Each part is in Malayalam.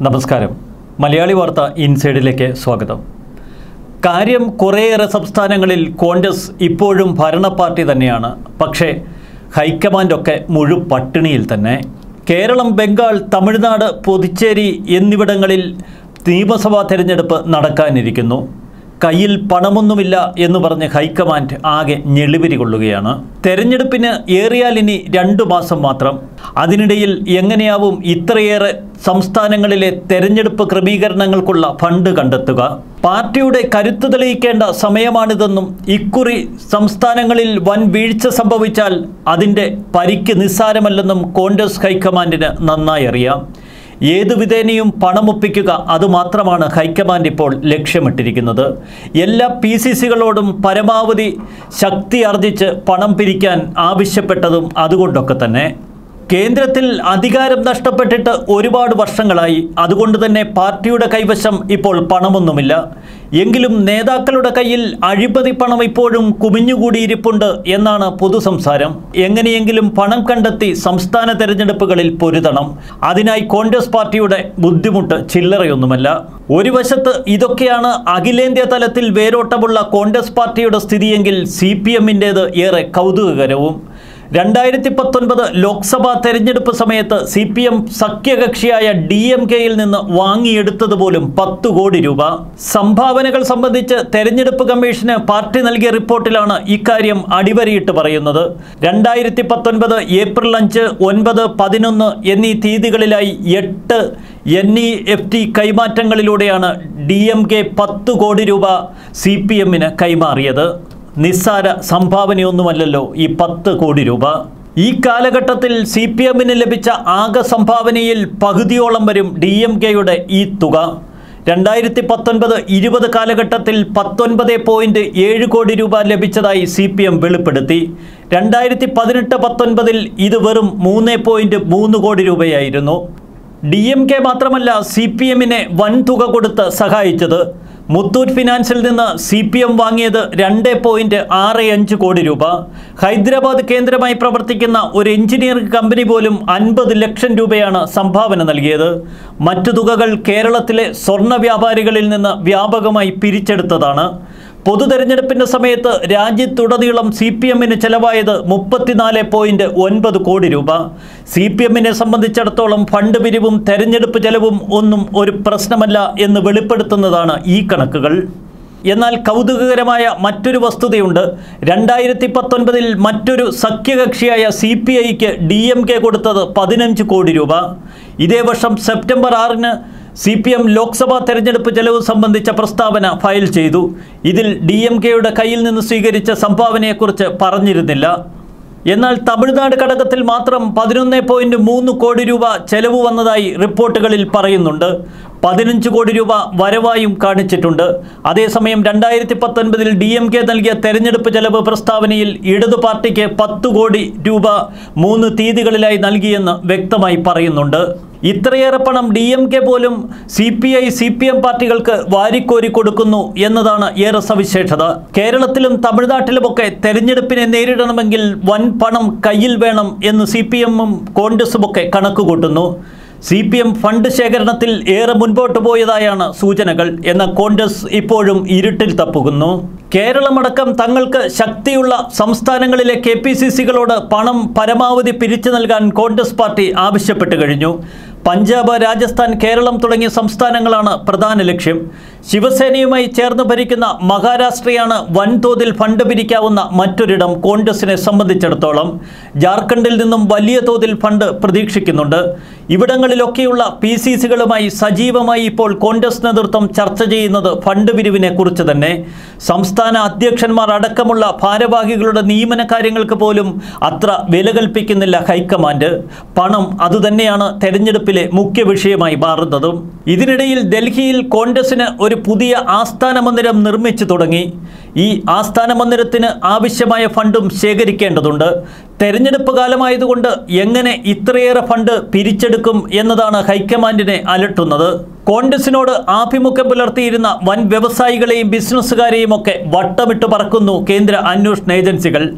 നമസ്കാരം മലയാളി വാർത്ത ഇൻസൈഡിലേക്ക് സ്വാഗതം കാര്യം കുറേയേറെ സംസ്ഥാനങ്ങളിൽ കോൺഗ്രസ് ഇപ്പോഴും ഭരണ പാർട്ടി തന്നെയാണ് പക്ഷേ ഹൈക്കമാൻഡൊക്കെ മുഴു പട്ടിണിയിൽ തന്നെ കേരളം ബംഗാൾ തമിഴ്നാട് പുതുച്ചേരി എന്നിവിടങ്ങളിൽ നിയമസഭാ തെരഞ്ഞെടുപ്പ് നടക്കാനിരിക്കുന്നു കയ്യിൽ പണമൊന്നുമില്ല എന്ന് പറഞ്ഞ് ഹൈക്കമാൻഡ് ആകെ ഞെളിവിരി കൊള്ളുകയാണ് തെരഞ്ഞെടുപ്പിന് ഏറിയാൽ ഇനി രണ്ടു മാസം മാത്രം അതിനിടയിൽ എങ്ങനെയാവും ഇത്രയേറെ സംസ്ഥാനങ്ങളിലെ തെരഞ്ഞെടുപ്പ് ക്രമീകരണങ്ങൾക്കുള്ള ഫണ്ട് കണ്ടെത്തുക പാർട്ടിയുടെ കരുത്ത് തെളിയിക്കേണ്ട സമയമാണിതെന്നും ഇക്കുറി സംസ്ഥാനങ്ങളിൽ വൻ വീഴ്ച സംഭവിച്ചാൽ അതിൻ്റെ പരിക്ക് നിസ്സാരമല്ലെന്നും കോൺഗ്രസ് ഹൈക്കമാൻഡിന് നന്നായി അറിയാം ഏതു വിധേനയും പണമൊപ്പിക്കുക അതുമാത്രമാണ് ഹൈക്കമാൻഡ് ഇപ്പോൾ ലക്ഷ്യമിട്ടിരിക്കുന്നത് എല്ലാ പി സി സികളോടും പരമാവധി ശക്തി ആർജിച്ച് പണം പിരിക്കാൻ ആവശ്യപ്പെട്ടതും അതുകൊണ്ടൊക്കെ തന്നെ കേന്ദ്രത്തിൽ അധികാരം നഷ്ടപ്പെട്ടിട്ട് ഒരുപാട് വർഷങ്ങളായി അതുകൊണ്ട് തന്നെ പാർട്ടിയുടെ കൈവശം ഇപ്പോൾ പണമൊന്നുമില്ല എങ്കിലും നേതാക്കളുടെ കയ്യിൽ അഴിമതി പണം ഇപ്പോഴും കുമിഞ്ഞുകൂടിയിരിപ്പുണ്ട് എന്നാണ് പൊതുസംസാരം എങ്ങനെയെങ്കിലും പണം കണ്ടെത്തി സംസ്ഥാന തെരഞ്ഞെടുപ്പുകളിൽ പൊരുതണം അതിനായി കോൺഗ്രസ് പാർട്ടിയുടെ ബുദ്ധിമുട്ട് ചില്ലറയൊന്നുമല്ല ഒരു വശത്ത് ഇതൊക്കെയാണ് അഖിലേന്ത്യാ തലത്തിൽ വേരോട്ടമുള്ള കോൺഗ്രസ് പാർട്ടിയുടെ സ്ഥിതിയെങ്കിൽ സി പി എമ്മിൻ്റേത് ഏറെ കൗതുകകരവും രണ്ടായിരത്തി പത്തൊൻപത് ലോക്സഭാ തെരഞ്ഞെടുപ്പ് സമയത്ത് സി പി എം സഖ്യകക്ഷിയായ ഡി എം കെയിൽ നിന്ന് വാങ്ങിയെടുത്തത് പോലും പത്ത് കോടി രൂപ സംഭാവനകൾ സംബന്ധിച്ച് തെരഞ്ഞെടുപ്പ് കമ്മീഷന് പാർട്ടി നൽകിയ റിപ്പോർട്ടിലാണ് ഇക്കാര്യം അടിവരയിട്ട് പറയുന്നത് രണ്ടായിരത്തി പത്തൊൻപത് ഏപ്രിൽ അഞ്ച് ഒൻപത് പതിനൊന്ന് എന്നീ തീയതികളിലായി എട്ട് എൻ ഇ എഫ് ടി കൈമാറ്റങ്ങളിലൂടെയാണ് ഡി എം കെ പത്ത് കോടി രൂപ സി പി എമ്മിന് കൈമാറിയത് നിസ്സാര സംഭാവനയൊന്നുമല്ലല്ലോ ഈ പത്ത് കോടി രൂപ ഈ കാലഘട്ടത്തിൽ സി പി എമ്മിന് ലഭിച്ച ആകെ സംഭാവനയിൽ പകുതിയോളം വരും ഡി എം കെയുടെ ഈ തുക രണ്ടായിരത്തി പത്തൊൻപത് ഇരുപത് കാലഘട്ടത്തിൽ പത്തൊൻപത് പോയിൻറ്റ് ഏഴ് കോടി രൂപ ലഭിച്ചതായി സി പി എം വെളിപ്പെടുത്തി രണ്ടായിരത്തി പതിനെട്ട് പത്തൊൻപതിൽ ഇത് വെറും മൂന്ന് പോയിൻറ്റ് മൂന്ന് കോടി രൂപയായിരുന്നു ഡി എം കെ മാത്രമല്ല സി പി എമ്മിനെ വൻ തുക കൊടുത്ത് സഹായിച്ചത് മുത്തൂറ്റ് ഫിനാൻസിൽ നിന്ന് സി പി എം വാങ്ങിയത് രണ്ട് പോയിൻറ്റ് ആറ് അഞ്ച് കോടി രൂപ ഹൈദരാബാദ് കേന്ദ്രമായി പ്രവർത്തിക്കുന്ന ഒരു എഞ്ചിനീയറിംഗ് കമ്പനി പോലും അൻപത് ലക്ഷം രൂപയാണ് സംഭാവന നൽകിയത് മറ്റു തുകകൾ കേരളത്തിലെ സ്വർണ്ണ വ്യാപാരികളിൽ നിന്ന് വ്യാപകമായി പിരിച്ചെടുത്തതാണ് പൊതു തെരഞ്ഞെടുപ്പിന്റെ സമയത്ത് രാജ്യത്തുടനീളം സി പി എമ്മിന് ചെലവായത് മുപ്പത്തിനാല് പോയിന്റ് ഒൻപത് കോടി രൂപ സി പി എമ്മിനെ സംബന്ധിച്ചിടത്തോളം ഫണ്ട് പിരിവും തെരഞ്ഞെടുപ്പ് ചെലവും ഒന്നും ഒരു പ്രശ്നമല്ല എന്ന് വെളിപ്പെടുത്തുന്നതാണ് ഈ കണക്കുകൾ എന്നാൽ കൗതുകകരമായ മറ്റൊരു വസ്തുതയുണ്ട് രണ്ടായിരത്തി പത്തൊൻപതിൽ മറ്റൊരു സഖ്യകക്ഷിയായ സി പി ഐക്ക് ഡി എം കെ കൊടുത്തത് പതിനഞ്ച് കോടി രൂപ ഇതേ വർഷം സെപ്റ്റംബർ ആറിന് സി പി എം ലോക്സഭാ തെരഞ്ഞെടുപ്പ് ചെലവ് സംബന്ധിച്ച പ്രസ്താവന ഫയൽ ചെയ്തു ഇതിൽ ഡി എം കെയുടെ കയ്യിൽ നിന്ന് സ്വീകരിച്ച സംഭാവനയെക്കുറിച്ച് പറഞ്ഞിരുന്നില്ല എന്നാൽ തമിഴ്നാട് ഘടകത്തിൽ മാത്രം പതിനൊന്ന് പോയിന്റ് മൂന്ന് കോടി രൂപ ചെലവ് വന്നതായി റിപ്പോർട്ടുകളിൽ പറയുന്നുണ്ട് പതിനഞ്ച് കോടി രൂപ വരവായും കാണിച്ചിട്ടുണ്ട് അതേസമയം രണ്ടായിരത്തി പത്തൊൻപതിൽ ഡി എം കെ നൽകിയ തെരഞ്ഞെടുപ്പ് ചെലവ് പ്രസ്താവനയിൽ ഇടതു പാർട്ടിക്ക് പത്ത് കോടി രൂപ മൂന്ന് തീയതികളിലായി നൽകിയെന്ന് വ്യക്തമായി പറയുന്നുണ്ട് ഇത്രയേറെ പണം ഡി എം കെ പോലും C P I C P M പാർട്ടികൾക്ക് വാരിക്കോരി കൊടുക്കുന്നു എന്നതാണ് ഏറെ സവിശേഷത കേരളത്തിലും തമിഴ്നാട്ടിലുമൊക്കെ തെരഞ്ഞെടുപ്പിനെ നേരിടണമെങ്കിൽ വൻ പണം കയ്യിൽ വേണം എന്ന് സി പി എമ്മും കോൺഗ്രസുമൊക്കെ കണക്കുകൂട്ടുന്നു സി പി എം ഫണ്ട് ശേഖരണത്തിൽ ഏറെ മുൻപോട്ട് പോയതായാണ് സൂചനകൾ എന്ന കോൺഗ്രസ് ഇപ്പോഴും ഇരുട്ടിൽ തപ്പുകുന്നു കേരളമടക്കം തങ്ങൾക്ക് ശക്തിയുള്ള സംസ്ഥാനങ്ങളിലെ കെ പി സി സികളോട് പണം പരമാവധി പിരിച്ചു നൽകാൻ കോൺഗ്രസ് പാർട്ടി ആവശ്യപ്പെട്ടു കഴിഞ്ഞു പഞ്ചാബ് രാജസ്ഥാൻ കേരളം തുടങ്ങിയ സംസ്ഥാനങ്ങളാണ് പ്രധാന ലക്ഷ്യം ശിവസേനയുമായി ചേർന്ന് ഭരിക്കുന്ന മഹാരാഷ്ട്രയാണ് വൻതോതിൽ ഫണ്ട് പിരിക്കാവുന്ന മറ്റൊരിടം കോൺഗ്രസിനെ സംബന്ധിച്ചിടത്തോളം ജാർഖണ്ഡിൽ നിന്നും വലിയ തോതിൽ ഫണ്ട് പ്രതീക്ഷിക്കുന്നുണ്ട് ഇവിടങ്ങളിലൊക്കെയുള്ള പി സി സികളുമായി സജീവമായി ഇപ്പോൾ കോൺഗ്രസ് നേതൃത്വം ചർച്ച ചെയ്യുന്നത് ഫണ്ട് പിരിവിനെ കുറിച്ച് തന്നെ സംസ്ഥാന അധ്യക്ഷന്മാർ അടക്കമുള്ള ഭാരവാഹികളുടെ നിയമന കാര്യങ്ങൾക്ക് പോലും അത്ര വില കൽപ്പിക്കുന്നില്ല ഹൈക്കമാൻഡ് പണം അതുതന്നെയാണ് തെരഞ്ഞെടുപ്പിലെ മുഖ്യ വിഷയമായി മാറുന്നതും ഇതിനിടയിൽ ഡൽഹിയിൽ കോൺഗ്രസിന് ഒരു പുതിയ ആസ്ഥാന മന്ദിരം നിർമ്മിച്ചു തുടങ്ങി ഈ ആസ്ഥാന മന്ദിരത്തിന് ആവശ്യമായ ഫണ്ടും ശേഖരിക്കേണ്ടതുണ്ട് തെരഞ്ഞെടുപ്പ് കാലമായതുകൊണ്ട് എങ്ങനെ ഇത്രയേറെ ഫണ്ട് പിരിച്ചെടുക്കും എന്നതാണ് ഹൈക്കമാൻഡിനെ അലട്ടുന്നത് കോൺഗ്രസിനോട് ആഭിമുഖ്യം പുലർത്തിയിരുന്ന വൻ വ്യവസായികളെയും ബിസിനസ്സുകാരെയും ഒക്കെ വട്ടമിട്ട് പറക്കുന്നു കേന്ദ്ര അന്വേഷണ ഏജൻസികൾ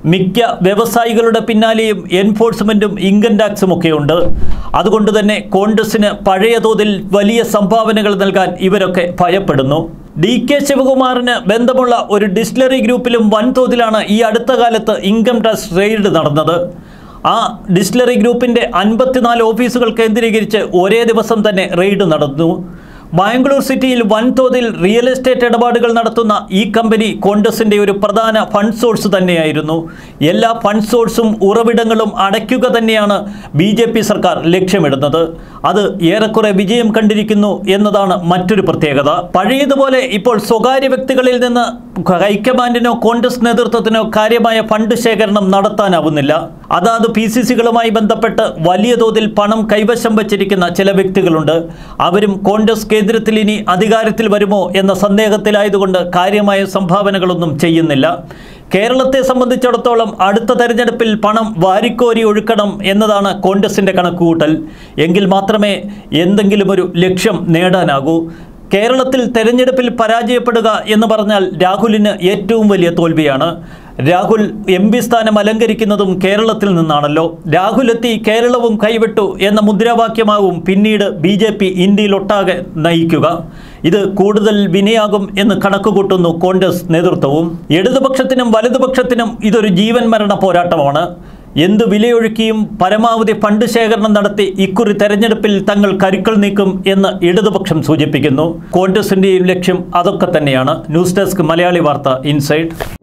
മിക്ക വ്യവസായികളുടെ പിന്നാലെയും എൻഫോഴ്സ്മെൻറ്റും ഇൻകം ടാക്സും ഒക്കെയുണ്ട് അതുകൊണ്ട് തന്നെ കോൺഗ്രസിന് പഴയ തോതിൽ വലിയ സംഭാവനകൾ നൽകാൻ ഇവരൊക്കെ ഭയപ്പെടുന്നു ഡി കെ ശിവകുമാറിന് ബന്ധമുള്ള ഒരു ഡിസ്റ്റിലറി ഗ്രൂപ്പിലും വൻതോതിലാണ് ഈ അടുത്ത കാലത്ത് ഇൻകം ടാക്സ് റെയ്ഡ് നടന്നത് ആ ഡിസ്റ്റിലറി ഗ്രൂപ്പിൻ്റെ അൻപത്തിനാല് ഓഫീസുകൾ കേന്ദ്രീകരിച്ച് ഒരേ ദിവസം തന്നെ റെയ്ഡ് നടന്നു ബാംഗ്ലൂർ സിറ്റിയിൽ വൻതോതിൽ റിയൽ എസ്റ്റേറ്റ് ഇടപാടുകൾ നടത്തുന്ന ഈ കമ്പനി കോൺഗ്രസിൻ്റെ ഒരു പ്രധാന ഫണ്ട് സോഴ്സ് തന്നെയായിരുന്നു എല്ലാ ഫണ്ട് സോഴ്സും ഉറവിടങ്ങളും അടയ്ക്കുക തന്നെയാണ് ബി ജെ പി സർക്കാർ ലക്ഷ്യമിടുന്നത് അത് ഏറെക്കുറെ വിജയം കണ്ടിരിക്കുന്നു എന്നതാണ് മറ്റൊരു പ്രത്യേകത പഴയതുപോലെ ഇപ്പോൾ സ്വകാര്യ വ്യക്തികളിൽ നിന്ന് ഹൈക്കമാൻഡിനോ കോൺഗ്രസ് നേതൃത്വത്തിനോ കാര്യമായ ഫണ്ട് ശേഖരണം നടത്താനാവുന്നില്ല അതാത് പി സി സികളുമായി ബന്ധപ്പെട്ട് വലിയ തോതിൽ പണം കൈവശം വച്ചിരിക്കുന്ന ചില വ്യക്തികളുണ്ട് അവരും കോൺഗ്രസ് കേന്ദ്രത്തിൽ ഇനി അധികാരത്തിൽ വരുമോ എന്ന സന്ദേഹത്തിലായതുകൊണ്ട് കാര്യമായ സംഭാവനകളൊന്നും ചെയ്യുന്നില്ല കേരളത്തെ സംബന്ധിച്ചിടത്തോളം അടുത്ത തെരഞ്ഞെടുപ്പിൽ പണം വാരിക്കോരി ഒഴുക്കണം എന്നതാണ് കോൺഗ്രസിൻ്റെ കണക്കുകൂട്ടൽ എങ്കിൽ മാത്രമേ എന്തെങ്കിലും ഒരു ലക്ഷ്യം നേടാനാകൂ കേരളത്തിൽ തെരഞ്ഞെടുപ്പിൽ പരാജയപ്പെടുക എന്ന് പറഞ്ഞാൽ രാഹുലിന് ഏറ്റവും വലിയ തോൽവിയാണ് രാഹുൽ എം പി സ്ഥാനം അലങ്കരിക്കുന്നതും കേരളത്തിൽ നിന്നാണല്ലോ രാഹുൽ എത്തി കേരളവും കൈവിട്ടു എന്ന മുദ്രാവാക്യമാവും പിന്നീട് ബി ജെ പി ഇന്ത്യയിലൊട്ടാകെ നയിക്കുക ഇത് കൂടുതൽ വിനയാകും എന്ന് കണക്കുകൂട്ടുന്നു കോൺഗ്രസ് നേതൃത്വവും ഇടതുപക്ഷത്തിനും വലതുപക്ഷത്തിനും ഇതൊരു ജീവൻ മരണ പോരാട്ടമാണ് എന്ത് വിലയൊഴുക്കിയും പരമാവധി ഫണ്ട് ശേഖരണം നടത്തി ഇക്കുറി തെരഞ്ഞെടുപ്പിൽ തങ്ങൾ കരുക്കൾ നീക്കും എന്ന് ഇടതുപക്ഷം സൂചിപ്പിക്കുന്നു കോൺഗ്രസിൻ്റെയും ലക്ഷ്യം അതൊക്കെ തന്നെയാണ് ന്യൂസ് ഡെസ്ക് മലയാളി വാർത്ത ഇൻസൈഡ്